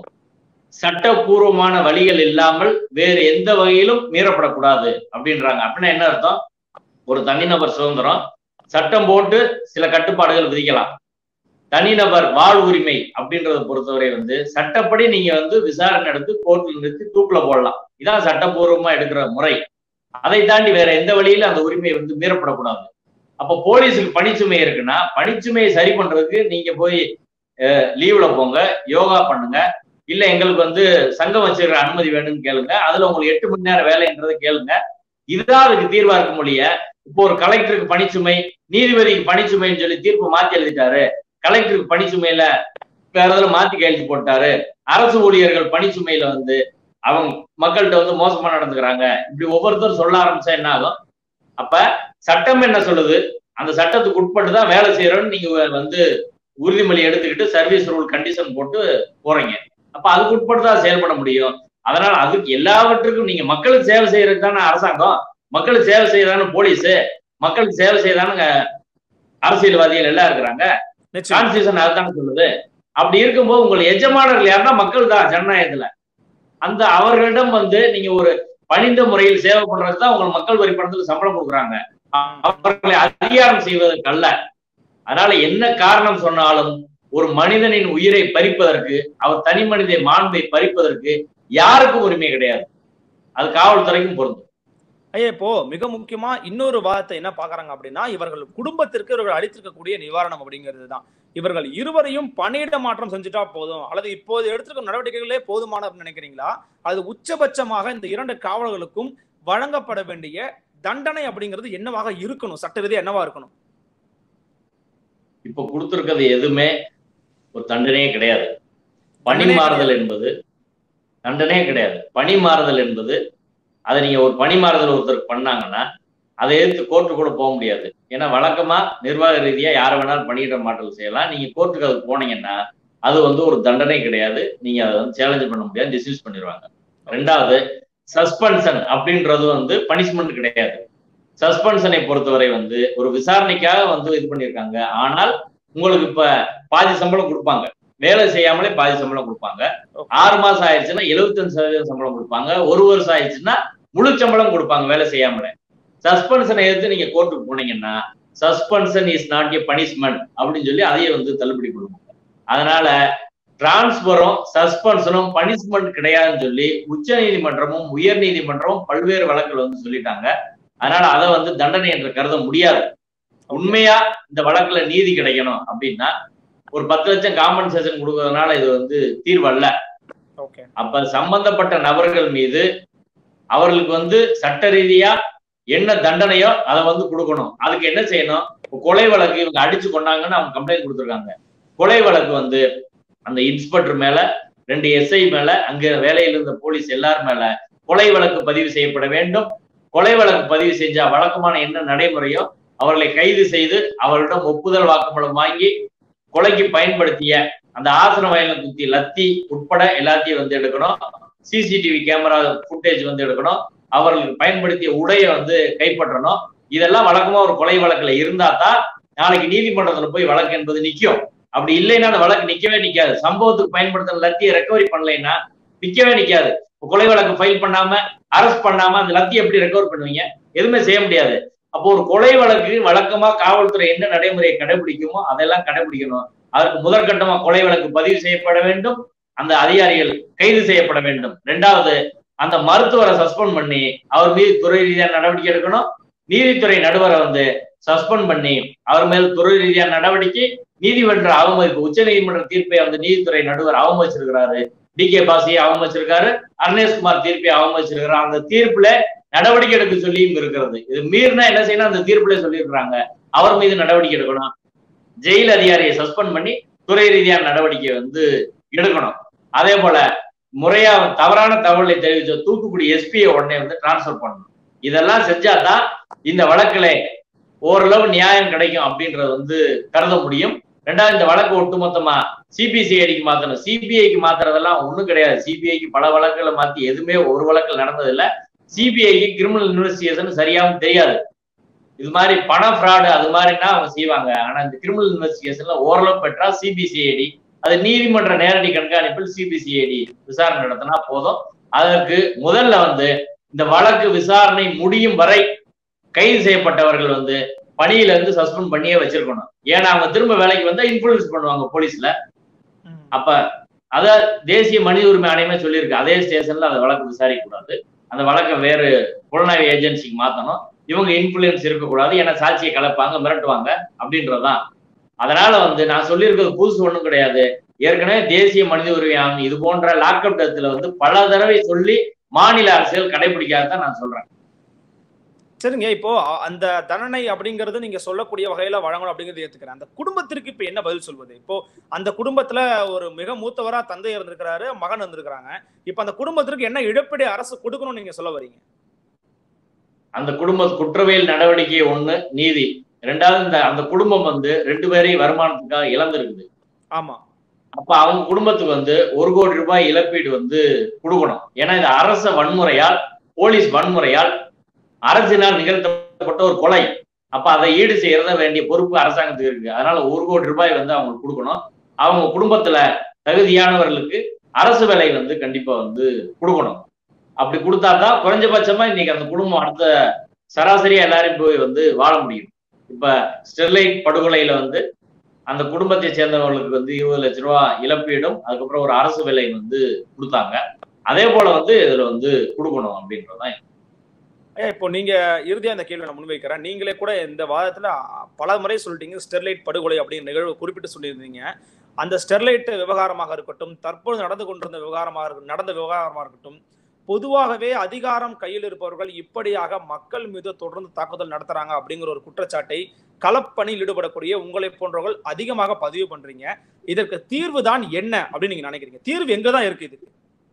சட்டபூர்வமான வழிகள் இல்லாமல் வேறு எந்த வகையிலும் மீறப்படக்கூடாது அப்படின்றாங்க அப்படின்னா என்ன அர்த்தம் ஒரு தனிநபர் சுதந்திரம் சட்டம் போட்டு சில கட்டுப்பாடுகள் விதிக்கலாம் தனிநபர் வாழ் உரிமை அப்படின்றத பொறுத்தவரை வந்து சட்டப்படி நீங்க வந்து விசாரணை எடுத்து கோர்ட்ல நிறுத்தி தூக்குல போடலாம் இதான் சட்டபூர்வமா எடுக்கிற முறை அதை தாண்டி வேற எந்த வழியிலும் அந்த உரிமை வந்து மீறப்படக்கூடாது அப்ப போலீஸுக்கு பணிச்சுமை இருக்குன்னா பணிச்சுமையை சரி பண்றதுக்கு நீங்க போய் லீவ்ல போங்க யோகா பண்ணுங்க இல்ல எங்களுக்கு வந்து சங்கம் வச்சிருக்கிற அனுமதி வேணும்னு கேளுங்க அதுல உங்களுக்கு எட்டு மணி நேரம் வேலைன்றதை கேளுங்க இதுதான் அதுக்கு தீர்வா இருக்க முடிய இப்போ ஒரு கலெக்டருக்கு பணிச்சுமை நீதிபதிக்கு பணிச்சுமைன்னு சொல்லி தீர்ப்பு மாத்தி எழுதிட்டாரு கலெக்டருக்கு பணிச்சுமையில வேற இதுல மாத்தி கையெழுத்து போட்டாரு அரசு ஊழியர்கள் பணிச்சுமையில வந்து அவங்க மக்கள்கிட்ட வந்து மோசமா நடந்துக்கிறாங்க இப்படி ஒவ்வொருத்தரும் சொல்ல ஆரம்பிச்சா என்ன ஆகும் அப்ப சட்டம் என்ன சொல்லுது அந்த சட்டத்துக்கு உட்பட்டு தான் வேலை செய்யறோம்னு நீங்க வந்து உறுதிமொழி எடுத்துக்கிட்டு சர்வீஸ் ரூல் கண்டிஷன் போட்டு போறீங்க அப்ப அதுக்கு உட்பட்டு தான் செயல்பட முடியும் அதனால அதுக்கு எல்லாவற்றுக்கும் நீங்க மக்களுக்கு சேவை செய்யறது தானே அரசாங்கம் மக்களுக்கு சேவை செய்யறானு போலீஸ் மக்களுக்கு சேவை செய்யறானுங்க அரசியல்வாதிகள் எல்லாம் இருக்கிறாங்க கான்ஸ்டியூஷன் அதுதானே சொல்லுது அப்படி இருக்கும்போது உங்கள் எஜமானர்கள் யாருன்னா மக்கள் தான் ஜனநாயகத்துல அந்த அவர்களிடம் வந்து நீங்க ஒரு பணிந்த முறையில் சேவை பண்றதுக்கு தான் உங்கள் மக்கள் வரி பணத்துக்கு சம்பளம் கொடுக்குறாங்க அவர்களை அதிகாரம் செய்வதற்கு அல்ல அதனால என்ன காரணம் சொன்னாலும் ஒரு மனிதனின் உயிரை பறிப்பதற்கு அவர் தனி மனித மாண்பை பறிப்பதற்கு யாருக்கும் உரிமை கிடையாது அது காவல்துறைக்கும் பொருந்தும் ஐயா இப்போ மிக முக்கியமா இன்னொரு வாதத்தை என்ன பாக்குறாங்க அப்படின்னா இவர்கள் குடும்பத்திற்கு இவர்கள் அளித்திருக்கக்கூடிய நிவாரணம் அப்படிங்கிறது தான் இவர்கள் இருவரையும் பணியிட மாற்றம் செஞ்சுட்டா போதும் அல்லது இப்போது எடுத்திருக்கும் நடவடிக்கைகளே போதுமான நினைக்கிறீங்களா அது உச்சபட்சமாக இந்த இரண்டு காவலர்களுக்கும் வழங்கப்பட வேண்டிய தண்டனை அப்படிங்கிறது என்னவாக இருக்கணும் சட்ட ரீதியா என்னவா இருக்கணும் இப்ப கொடுத்திருக்கிறது எதுவுமே ஒரு தண்டனையே கிடையாது பணி மாறுதல் என்பது தண்டனையே கிடையாது பணி மாறுதல் என்பது அதை நீங்க ஒரு பணி மாறுதல் ஒருத்தருக்கு பண்ணாங்கன்னா அதை எதிர்த்து கோர்ட்டு கூட போக முடியாது ஏன்னா வழக்கமா நிர்வாக ரீதியா யாரை வேணாலும் பணியிட மாற்றல் செய்யலாம் நீங்க கோர்ட்டுக்கு அதுக்கு போனீங்கன்னா அது வந்து ஒரு தண்டனை கிடையாது நீங்க அதை வந்து சேலஞ்ச் பண்ண முடியாது டிஸ்மிஸ் பண்ணிடுவாங்க ரெண்டாவது சஸ்பென்ஷன் அப்படின்றது வந்து பனிஷ்மெண்ட் கிடையாது சஸ்பென்ஷனை பொறுத்தவரை வந்து ஒரு விசாரணைக்காக வந்து இது பண்ணியிருக்காங்க ஆனால் உங்களுக்கு இப்ப பாதி சம்பளம் கொடுப்பாங்க வேலை செய்யாமலே பாதி சம்பளம் கொடுப்பாங்க ஆறு மாசம் ஆயிடுச்சுன்னா எழுபத்தஞ்சு சதவீதம் சம்பளம் கொடுப்பாங்க ஒரு வருஷம் ஆயிடுச்சுன்னா முழு சம்பளம் கொடுப்பாங்க வேலை செய்யாமலே சஸ்பென்ஷனை எடுத்து நீங்க கோர்ட்டுக்கு போனீங்கன்னா suspension is not a punishment அப்படின்னு சொல்லி அதையே வந்து தள்ளுபடி பண்ணுவாங்க அதனால டிரான்ஸ்பரும் சஸ்பென்ஷனும் பனிஷ்மெண்ட் கிடையாதுன்னு சொல்லி உச்ச நீதிமன்றமும் உயர் நீதிமன்றமும் பல்வேறு வழக்குகள் வந்து சொல்லிட்டாங்க அதனால அதை வந்து தண்டனை என்று கருத முடியாது உண்மையா இந்த வழக்குல நீதி கிடைக்கணும் அப்படின்னா ஒரு பத்து லட்சம் காம்பன்சேஷன் கொடுக்கறதுனால இது வந்து தீர்வல்ல அப்ப சம்பந்தப்பட்ட நபர்கள் மீது அவர்களுக்கு வந்து சட்ட ரீதியா என்ன தண்டனையோ அதை வந்து கொடுக்கணும் அதுக்கு என்ன செய்யணும் கொலை வழக்கு இவங்க அடிச்சு கொண்டாங்கன்னு அவங்க கம்ப்ளைண்ட் கொடுத்துருக்காங்க கொலை வழக்கு வந்து அந்த இன்ஸ்பெக்டர் மேல ரெண்டு எஸ்ஐ மேல அங்க வேலையில் இருந்த போலீஸ் எல்லார் மேல கொலை வழக்கு பதிவு செய்யப்பட வேண்டும் கொலை வழக்கு பதிவு செஞ்சா வழக்கமான என்ன நடைமுறையோ அவர்களை கைது செய்து அவர்களிடம் ஒப்புதல் வாக்குமூலம் வாங்கி கொலைக்கு பயன்படுத்திய அந்த ஆசன வயல குத்தி லத்தி உட்பட எல்லாத்தையும் வந்து எடுக்கணும் சிசிடிவி கேமரா ஃபுட்டேஜ் வந்து எடுக்கணும் அவர்களுக்கு பயன்படுத்திய உடைய வந்து கைப்பற்றணும் இதெல்லாம் வழக்கமா ஒரு கொலை வழக்குல இருந்தா தான் நாளைக்கு நீதிமன்றத்துல போய் வழக்கு என்பது நிக்கும் அப்படி இல்லைன்னா அந்த வழக்கு நிக்கவே நிக்காது சம்பவத்துக்கு பயன்படுத்துற லத்தியை ரெக்கவரி பண்ணலைன்னா நிக்கவே நிக்காது இப்ப கொலை வழக்கு ஃபைல் பண்ணாம அரெஸ்ட் பண்ணாம அந்த லத்தியை எப்படி ரெக்கவர் பண்ணுவீங்க எதுவுமே செய்ய முடியாது அப்போ ஒரு கொலை வழக்கு வழக்கமா காவல்துறை என்ன நடைமுறையை கடைபிடிக்குமோ அதெல்லாம் கடைபிடிக்கணும் அதற்கு முதற்கட்டமா கொலை வழக்கு பதிவு செய்யப்பட வேண்டும் அந்த அதிகாரிகள் கைது செய்யப்பட வேண்டும் ரெண்டாவது அந்த மருத்துவரை சஸ்பெண்ட் பண்ணி அவர் மீது துறை ரீதியான நடவடிக்கை எடுக்கணும் நீதித்துறை நடுவரை வந்து சஸ்பெண்ட் பண்ணி அவர் மேல் துறை ரீதியான நடவடிக்கை நீதிமன்ற அவமதிப்பு உச்ச நீதிமன்ற தீர்ப்பை அந்த நீதித்துறை நடுவர் அவமதிச்சிருக்கிறாரு டி கே பாசியை அவமதிச்சிருக்காரு அர்ணேஷ்குமார் தீர்ப்பை அவமதிச்சிருக்கிறார் அந்த தீர்ப்புல நடவடிக்கை எடுக்க சொல்லியும் இருக்கிறது இது மீறினா என்ன செய்யணும் அந்த தீர்ப்புல சொல்லியிருக்கிறாங்க அவர் மீது நடவடிக்கை எடுக்கணும் ஜெயில் அதிகாரியை சஸ்பெண்ட் பண்ணி துறை ரீதியான நடவடிக்கை வந்து எடுக்கணும் அதே போல முறையா தவறான தகவலை தெரிவிச்ச தூத்துக்குடி எஸ்பியை உடனே வந்து டிரான்ஸ்பர் பண்ணணும் இதெல்லாம் செஞ்சாதான் இந்த வழக்குல ஓரளவு நியாயம் கிடைக்கும் அப்படின்றது வந்து கருத முடியும் ரெண்டாவது இந்த வழக்கு ஒட்டுமொத்தமா சிபிசிஐடிக்கு மாத்தணும் சிபிஐக்கு மாத்துறதெல்லாம் ஒண்ணும் கிடையாது சிபிஐக்கு பல வழக்குகளை மாத்தி எதுவுமே ஒரு வழக்கில் நடந்தது இல்ல சிபிஐக்கு கிரிமினல் இன்வெஸ்டிகேஷன் சரியாவும் தெரியாது இது மாதிரி பண ஃப்ராடு அது மாதிரினா அவங்க செய்வாங்க ஆனா இந்த கிரிமினல் இன்வெஸ்டிகேஷன்ல ஓரளவு பெற்றா சிபிசிஐடி அது நீதிமன்ற நேரடி கண்காணிப்பில் சிபிசிஐடி விசாரணை நடத்தினா போதும் அதற்கு முதல்ல வந்து இந்த வழக்கு விசாரணை முடியும் வரை கைது செய்யப்பட்டவர்கள் வந்து பணியில இருந்து சஸ்பெண்ட் பண்ணியே வச்சிருக்கணும் ஏன்னா அவங்க திரும்ப வேலைக்கு வந்தா இன்ஃபுளுன்ஸ் பண்ணுவாங்க போலீஸ்ல அப்ப அத தேசிய மனித உரிமை ஆணையமே சொல்லியிருக்கு அதே ஸ்டேஷன்ல அந்த வழக்கு விசாரிக்க கூடாது அந்த வழக்கை வேறு புலனாய்வு ஏஜென்சிக்கு மாத்தணும் இவங்க இன்ஃபுளுன்ஸ் இருக்கக்கூடாது ஏன்னா சாட்சியை கலப்பாங்க மிரட்டுவாங்க அப்படின்றதுதான் அதனால வந்து நான் சொல்லியிருக்கிறது புதுசு ஒண்ணும் கிடையாது ஏற்கனவே தேசிய மனித உரிமை ஆணையம் இது போன்ற லாக்அப் டெத்துல வந்து பல தடவை சொல்லி மாநில அரசியல் கடைபிடிக்காதான் நான் சொல்றேன் சரிங்க இப்போ அ- அந்த தண்டனை அப்படிங்கிறது நீங்க சொல்லக்கூடிய வகையில வழங்கணும் அப்படிங்கறது ஏத்துக்கிறேன் அந்த குடும்பத்திற்கு இப்ப என்ன பதில் சொல்வது இப்போ அந்த குடும்பத்துல ஒரு மிக மூத்தவரா தந்தை இருந்திருக்கிறாரு மகன் இருந்திருக்கிறாங்க இப்ப அந்த குடும்பத்திற்கு என்ன இழப்பீடு அரசு கொடுக்கணும்னு நீங்க சொல்ல வரீங்க அந்த குடும்ப குற்றவியல் நடவடிக்கை ஒண்ணு நீதி ரெண்டாவது இந்த அந்த குடும்பம் வந்து ரெண்டு பேரையும் வருமானத்துக்காக இழந்திருக்குது ஆமா அப்ப அவங்க குடும்பத்துக்கு வந்து ஒரு கோடி ரூபாய் இழப்பீடு வந்து கொடுக்கணும் ஏன்னா இந்த அரச வன்முறையால் போலீஸ் வன்முறையால் அரசினால் நிகழ்த்தப்பட்ட ஒரு கொலை அப்ப அதை ஈடு செய்யறத வேண்டிய பொறுப்பு அரசாங்கத்துக்கு இருக்கு அதனால ஒரு கோடி ரூபாய் வந்து அவங்களுக்கு கொடுக்கணும் அவங்க குடும்பத்துல தகுதியானவர்களுக்கு அரசு வேலை வந்து கண்டிப்பா வந்து கொடுக்கணும் அப்படி கொடுத்தாதான் குறைஞ்சபட்சமா இன்னைக்கு அந்த குடும்பம் அடுத்த சராசரியா எல்லாரும் போய் வந்து வாழ முடியும் இப்ப ஸ்டெர்லைட் படுகொலையில வந்து அந்த குடும்பத்தை சேர்ந்தவர்களுக்கு வந்து இருபது லட்ச ரூபா இழப்பீடும் அதுக்கப்புறம் ஒரு அரசு வேலை வந்து கொடுத்தாங்க அதே போல வந்து இதுல வந்து கொடுக்கணும் அப்படின்றதுதான் ஐயா, இப்போ நீங்க இறுதியா இந்த கேள்வி நான் முன்வைக்கிறேன் நீங்களே கூட இந்த வாதத்துல அ, பல முறை சொல்லிட்டீங்க ஸ்டெர்லைட் படுகொலை அப்படிங்கிற நிகழ்வு குறிப்பிட்டு சொல்லியிருந்தீங்க அந்த ஸ்டெர்லைட் விவகாரமாக இருக்கட்டும் தற்போது நடந்து கொண்டிருந்த விவகாரமாக இருக்கட்டும் நடந்த விவகாரமாக இருக்கட்டும் பொதுவாகவே அதிகாரம் கையில் இருப்பவர்கள் இப்படியாக மக்கள் மீது தொடர்ந்து தாக்குதல் நடத்துறாங்க அப்படிங்கிற ஒரு குற்றச்சாட்டை களப்பணியில் ஈடுபடக்கூடிய உங்களை போன்றவர்கள் அதிகமாக பதிவு பண்றீங்க இதற்கு தீர்வு தான் என்ன அப்படின்னு நீங்க நினைக்கிறீங்க தீர்வு எங்கதான் இருக்கு இதுக்கு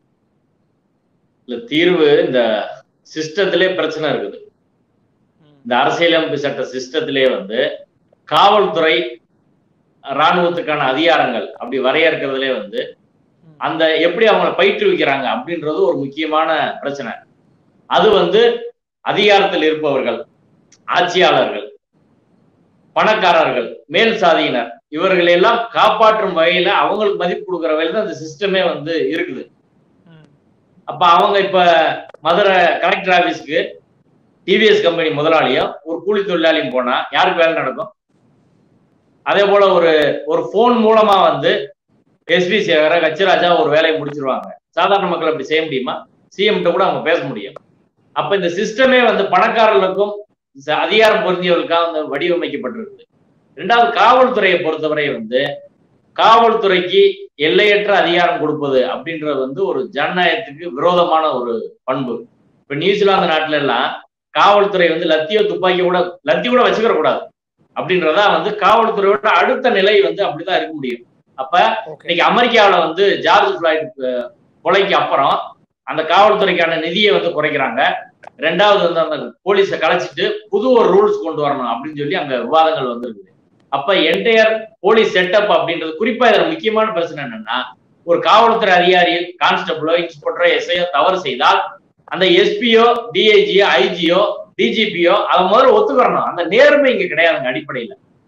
இல்ல தீர்வு இந்த சிஸ்டத்திலே பிரச்சனை இருக்குது இந்த அரசியலமைப்பு சட்ட சிஸ்டத்திலே வந்து காவல்துறை இராணுவத்துக்கான அதிகாரங்கள் அப்படி வரையறுக்கிறதுலே வந்து அந்த எப்படி அவங்கள பயிற்றுவிக்கிறாங்க அப்படின்றது ஒரு முக்கியமான பிரச்சனை அது வந்து அதிகாரத்தில் இருப்பவர்கள் ஆட்சியாளர்கள் பணக்காரர்கள் மேல் சாதியினர் இவர்கள் எல்லாம் காப்பாற்றும் வகையில அவங்களுக்கு மதிப்பு கொடுக்குற வகையில தான் அந்த சிஸ்டமே வந்து இருக்குது அப்ப அவங்க இப்ப மதுரை கலெக்டர் ஆபீஸ்க்கு டிவிஎஸ் கம்பெனி முதலாளியும் ஒரு கூலி தொழிலாளியும் போனா யாருக்கு வேலை நடக்கும் அதே போல ஒரு ஒரு போன் மூலமா வந்து எஸ்பி சேகர கச்சிராஜா ஒரு வேலையை முடிச்சிருவாங்க சாதாரண மக்கள் அப்படி செய்ய முடியுமா சிஎம் கூட அவங்க பேச முடியும் அப்ப இந்த சிஸ்டமே வந்து பணக்காரர்களுக்கும் ச- அதிகாரம் பொருந்தியவர்களுக்காக வந்து வடிவமைக்கப்பட்டிருக்கு ரெண்டாவது காவல்துறையை பொறுத்தவரை வந்து காவல்துறைக்கு எல்லையற்ற அதிகாரம் கொடுப்பது அப்படின்றது வந்து ஒரு ஜனநாயகத்துக்கு விரோதமான ஒரு பண்பு இப்ப நியூசிலாந்து நாட்டுல எல்லாம் காவல்துறை வந்து லத்தியோ துப்பாக்கி கூட லத்தி கூட வச்சுக்கிற கூடாது அப்படின்றதா வந்து காவல்துறையோட அடுத்த நிலை வந்து அப்படிதான் இருக்க முடியும் அப்ப ஓகே இன்னைக்கு அமெரிக்காவுல வந்து ஜார்ஜ் ஃபிளாய்ட் அஹ், கொலைக்கு அப்புறம் அந்த காவல்துறைக்கான நிதியை வந்து குறைக்கிறாங்க ரெண்டாவது வந்து அந்த போலீஸை கலைச்சிட்டு புது ஒரு ரூல்ஸ் கொண்டு வரணும் அப்படின்னு சொல்லி அங்க விவாதங்கள் வந்திருக்குது அப்ப என்டையர் போலீஸ் செட்டப் அப்படின்றது குறிப்பா இதுல முக்கியமான பிரச்சனை என்னன்னா ஒரு காவல்துறை அதிகாரி கான்ஸ்டபிளோ இன்ஸ்பெக்டரோ எஸ்ஐயோ தவறு செய்தால் அந்த எஸ்பியோ டிஐஜியோ ஐஜியோ டிஜிபியோ அதை முதல்ல ஒத்துக்கிறணும் அந்த நேர்மை இங்க கிடையாதுங்க அடிப்படையில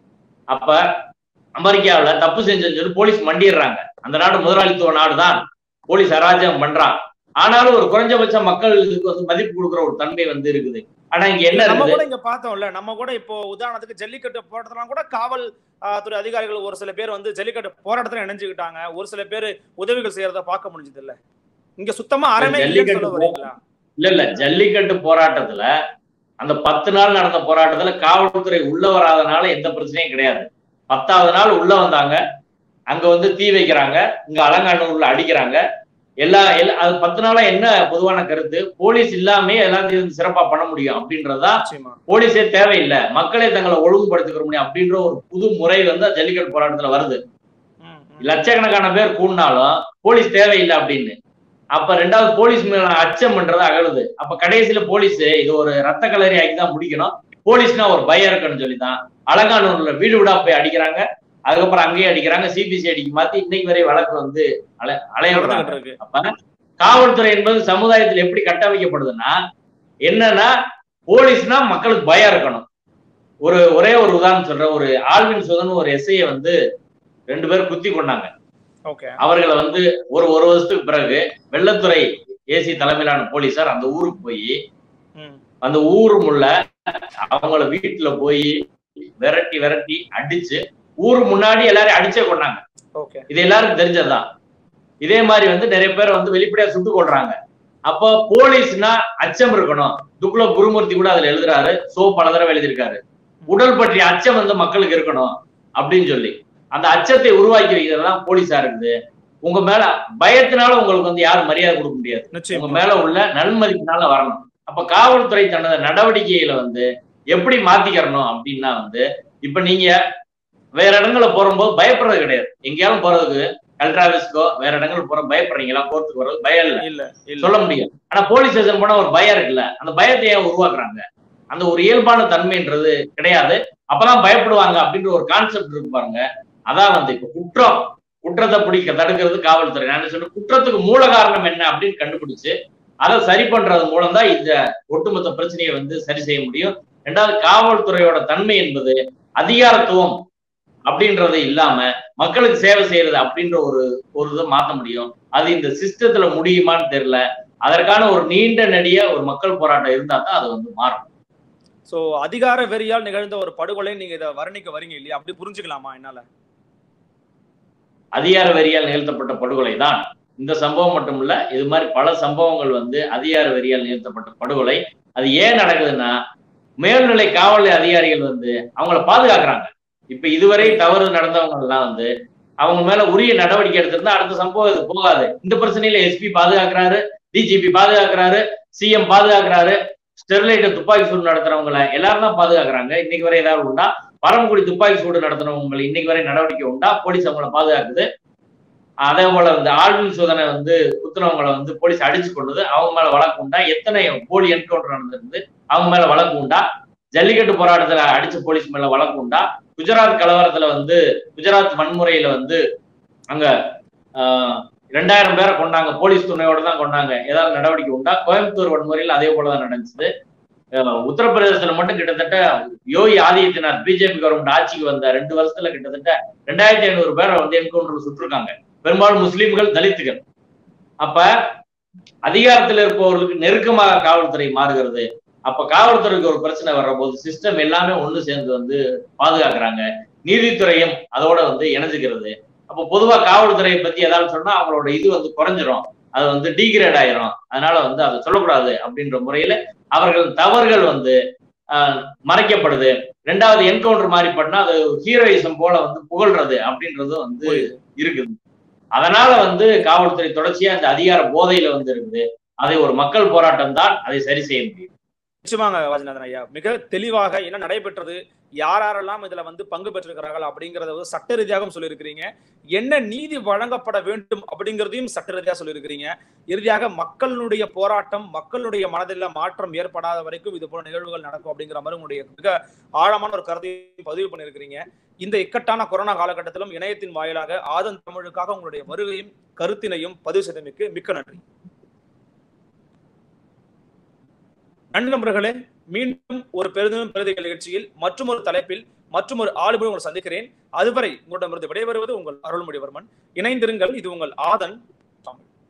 அப்ப அமெரிக்காவுல தப்பு செஞ்சேன்னு சொல்லி போலீஸ் மண்டிடுறாங்க அந்த நாடு முதலாளித்துவ நாடு தான் போலீஸ் அராஜகம் பண்றான் ஆனாலும் ஒரு குறைஞ்சபட்ச மக்கள் இதுக்கு வந்து மதிப்பு கொடுக்குற ஒரு தன்மை வந்து இருக்குது ஆனா இங்க என்ன நம்ம இருக்குது கூட இங்க பார்த்தோம்ல நம்ம கூட இப்போ உதாரணத்துக்கு ஜல்லிக்கட்டு போராட்டத்துல கூட காவல் ஆ, துறை அதிகாரிகள் ஒரு சில பேர் வந்து ஜல்லிக்கட்டு போராட்டத்துல இணைஞ்சுக்கிட்டாங்க ஒரு சில பேர் உதவிகள் செய்யறத பார்க்க முடிஞ்சது இல்ல இங்க சுத்தமா அறமே இல்லைன்னு ஜல்லிக்கட்டு சொல்ல வரீங்களா இல்ல இல்ல ஜல்லிக்கட்டு போராட்டத்துல அந்த பத்து நாள் நடந்த போராட்டத்துல காவல்துறை உள்ள வராதனால எந்த பிரச்சனையும் கிடையாது பத்தாவது நாள் உள்ள வந்தாங்க அங்க வந்து தீ வைக்கிறாங்க இங்க அலங்காநல்லூர்ல அடிக்கிறாங்க எல்லா எல்லா அது பத்து நாளா என்ன பொதுவான கருத்து போலீஸ் இல்லாமே எல்லாத்தையும் சிறப்பா பண்ண முடியும் அப்படின்றதா நிச்சயமா போலீஸே தேவையில்லை மக்களே தங்களை ஒழுங்குபடுத்திக்கிற முடியும் அப்படின்ற ஒரு புது முறை வந்து அந்த ஜல்லிக்கட்டு போராட்டத்துல வருது ம், ம். லட்சக்கணக்கான பேர் கூடினாலும் போலீஸ் தேவையில்லை அப்படின்னு அப்ப ரெண்டாவது போலீஸ் மேல அச்சம்ன்றது அகலுது அப்ப கடைசியில போலீஸ் இது ஒரு ரத்த கலரி ஆக்கி தான் முடிக்கணும் போலீஸ்னா ஒரு பயம் இருக்குன்னு சொல்லி தான் அலங்காநல்லூர்ல வீடு வீடா போய் அடிக்கிறாங்க அதுக்கப்புறம் அங்கேயே அடிக்கிறாங்க சிபிசிஐடிக்கு மாத்தி இன்னைக்கு வரை வழக்கு வந்து அலை அலைய விடுறாங்க நடந்துகிட்டு இருக்கு அப்ப காவல்துறை என்பது சமுதாயத்தில் எப்படி கட்டமைக்கப்படுதுன்னா என்னன்னா போலீஸ்னா மக்களுக்கு பயம் இருக்கணும் ஒரு ஒரே ஒரு உதாரணம் சொல்றேன் ஒரு ஆல்வின் சுதன் ஒரு எஸ்ஐயை வந்து ரெண்டு பேர் குத்தி கொண்டாங்க ஓகே அவர்களை வந்து ஒரு ஒரு வருஷத்துக்கு பிறகு வெள்ளத்துறை ஏசி தலைமையிலான போலீசார் அந்த ஊருக்கு போய் ம் அந்த ஊரு முள்ள அவங்கள வீட்டுல போய் விரட்டி விரட்டி அடிச்சு ஊரு முன்னாடி எல்லாரையும் அடிச்சே கொண்டாங்க ஓகே இது எல்லாருக்கும் தெரிஞ்சதுதான் இதே மாதிரி வந்து நிறைய பேரை வந்து வெளிப்படையா சுட்டு கொள்றாங்க அப்போ போலீஸ்னா அச்சம் இருக்கணும் துக்ள குருமூர்த்தி கூட அதுல எழுதுறாரு சோ பல தடவை எழுதியிருக்காரு உடல் பற்றிய அச்சம் வந்து மக்களுக்கு இருக்கணும் அப்படின்னு சொல்லி அந்த அச்சத்தை உருவாக்கி வைக்கிறதுதான் போலீஸா இருக்குது உங்க மேல பயத்தினால உங்களுக்கு வந்து யாரும் மரியாதை கொடுக்க முடியாது உங்க நிச்சயமா மேல உள்ள நன்மதிப்பினால வரணும் அப்ப காவல்துறை தனது நடவடிக்கைகளை வந்து எப்படி மாத்திக்கிறணும் அப்படின்னா வந்து இப்ப நீங்க வேற இடங்களை போகும்போது பயப்படுறது கிடையாது எங்கேயாலும் போறதுக்கு கலெக்டர் ஆபீஸ்க்கோ வேற இடங்கள் போற பயப்படுறீங்களா கோர்ட்டுக்கு போறது பயம் இல்ல இல்ல இல்ல சொல்ல முடியும் ஆனா போலீஸ் ஸ்டேஷன் போனா ஒரு பயம் இருக்குல்ல அந்த பயத்தை ஏன் உருவாக்குறாங்க அந்த ஒரு இயல்பான தன்மைன்றது கிடையாது அப்பதான் பயப்படுவாங்க அப்படின்ற ஒரு கான்செப்ட் இருக்கு பாருங்க அதான் வந்து இப்ப குற்றம் குற்றத்தை பிடிக்க தடுக்கிறது காவல்துறை நான் என்ன சொல்றேன் குற்றத்துக்கு மூல காரணம் என்ன அப்படின்னு கண்டுபிடிச்சு அதை சரி பண்றது மூலம் தான் இந்த ஒட்டுமொத்த பிரச்சனையை வந்து சரி செய்ய முடியும் ரெண்டாவது காவல்துறையோட தன்மை என்பது அதிகாரத்துவம் அப்படின்றது இல்லாம மக்களுக்கு சேவை செய்யறது அப்படின்ற ஒரு ஒரு இதை மாத்த முடியும் அது இந்த சிஸ்டத்துல முடியுமான்னு தெரியல அதற்கான ஒரு நீண்ட நெடிய ஒரு மக்கள் போராட்டம் இருந்தா தான் அது வந்து மாறும் சோ அதிகார வெறியால் நிகழ்ந்த ஒரு படுகொலை நீங்க இதை வர்ணிக்க வரீங்க இல்லையா அப்படி புரிஞ்சுக்கலாமா என்னால அதிகார வெறியால் நிகழ்த்தப்பட்ட படுகொலை தான் இந்த சம்பவம் மட்டும் இல்ல இது மாதிரி பல சம்பவங்கள் வந்து அதிகார வெறியால் நிகழ்த்தப்பட்ட படுகொலை அது ஏன் நடக்குதுன்னா மேல்நிலை காவல் அதிகாரிகள் வந்து அவங்கள பாதுகாக்கிறாங்க இப்ப இதுவரை தவறு நடந்தவங்க எல்லாம் வந்து அவங்க மேல உரிய நடவடிக்கை எடுத்திருந்தா அடுத்த சம்பவம் இது போகாது இந்த பிரச்சனையில எஸ்பி பாதுகாக்கிறாரு டிஜிபி பாதுகாக்கிறாரு சிஎம் பாதுகாக்கிறாரு ஸ்டெர்லைட்டை துப்பாக்கி சூடு நடத்துறவங்களை எல்லாரும் தான் பாதுகாக்கிறாங்க இன்னைக்கு வரை ஏதாவது உண்டா பரமக்குடி துப்பாக்கி சூடு நடத்துறவங்களை இன்னைக்கு வரை நடவடிக்கை உண்டா போலீஸ் அவங்கள பாதுகாக்குது அதே போல இந்த ஆழ்வின் சோதனை வந்து குத்துனவங்களை வந்து போலீஸ் அடிச்சு கொண்டது அவங்க மேல வழக்கு உண்டா எத்தனை போலி என்கவுண்டர் நடந்திருந்து அவங்க மேல வழக்கு உண்டா ஜல்லிக்கட்டு போராட்டத்துல அடிச்ச போலீஸ் மேல வழக்கு உண்டா குஜராத் கலவரத்துல வந்து குஜராத் வன்முறையில வந்து அங்க ஆஹ், ரெண்டாயிரம் பேரை கொண்டாங்க போலீஸ் துணையோட தான் கொண்டாங்க ஏதாவது நடவடிக்கை உண்டா கோயம்புத்தூர் வன்முறையில் அதே போலதான் நடந்துச்சு அஹ், உத்தரப்பிரதேசத்துல மட்டும் கிட்டத்தட்ட யோகி ஆதித்யநாத் பிஜேபி கவர்மெண்ட் ஆட்சிக்கு வந்த ரெண்டு வருஷத்துல கிட்டத்தட்ட ரெண்டாயிரத்தி ஐநூறு பேரை வந்து என்கவுண்டர் சுட்டிருக்காங்க பெரும்பாலும் முஸ்லிம்கள் தலித்துகள் அப்ப அதிகாரத்தில் இருப்பவர்களுக்கு நெருக்கமாக காவல்துறை மாறுகிறது அப்ப காவல்துறைக்கு ஒரு பிரச்சனை வர்ற போது சிஸ்டம் எல்லாமே ஒண்ணு சேர்ந்து வந்து பாதுகாக்கிறாங்க நீதித்துறையும் அதோட வந்து இணைஞ்சுக்கிறது அப்போ பொதுவா காவல்துறையை பத்தி ஏதாவது சொன்னா அவங்களோட இது வந்து குறைஞ்சிரும் அது வந்து டீக்ரேட் ஆயிரும் அதனால வந்து அதை சொல்லக்கூடாது அப்படின்ற முறையில அவர்கள் தவறுகள் வந்து ஆஹ், மறைக்கப்படுது ரெண்டாவது என்கவுண்டர் மாதிரி பண்ணா அது ஹீரோயிசம் போல வந்து புகழ்றது அப்படின்றது வந்து புரியுது. இருக்குது அதனால வந்து காவல்துறை தொடர்ச்சியா இந்த அதிகார போதையில வந்து இருக்குது அதை ஒரு மக்கள் போராட்டம் தான் அதை சரி செய்ய முடியும் நிச்சயமாங்க வாஜநாதன் ஐயா மிக தெளிவாக என்ன நடைபெற்றது யார் யாரெல்லாம் இதுல வந்து பங்கு பெற்றிருக்கிறார்கள் அப்படிங்கறத வந்து சட்ட ரீதியாகவும் சொல்லியிருக்கிறீங்க என்ன நீதி வழங்கப்பட வேண்டும் அப்படிங்கிறதையும் சட்ட ரீதியாக சொல்லியிருக்கிறீங்க இறுதியாக மக்களுடைய போராட்டம் மக்களுடைய மனதில் மாற்றம் ஏற்படாத வரைக்கும் இது போல நிகழ்வுகள் நடக்கும் அப்படிங்கிற மாதிரி உங்களுடைய மிக ஆழமான ஒரு கருத்தையும் பதிவு பண்ணியிருக்கிறீங்க இந்த இக்கட்டான கொரோனா காலகட்டத்திலும் இணையத்தின் வாயிலாக ஆதன் தமிழுக்காக உங்களுடைய வருகையும் கருத்தினையும் பதிவு செய்தமைக்கு மிக்க நன்றி நன்றி நண்பர்களே மீண்டும் ஒரு பெருதும் பிரதிகள் நிகழ்ச்சியில் மற்றும் ஒரு தலைப்பில் மற்றும் ஒரு ஆளுமை உங்களை சந்திக்கிறேன் அதுவரை உங்களிடமிருந்து விடைபெறுவது உங்கள் அருள்மொழிவர்மன் இணைந்திருங்கள் இது உங்கள் ஆதன்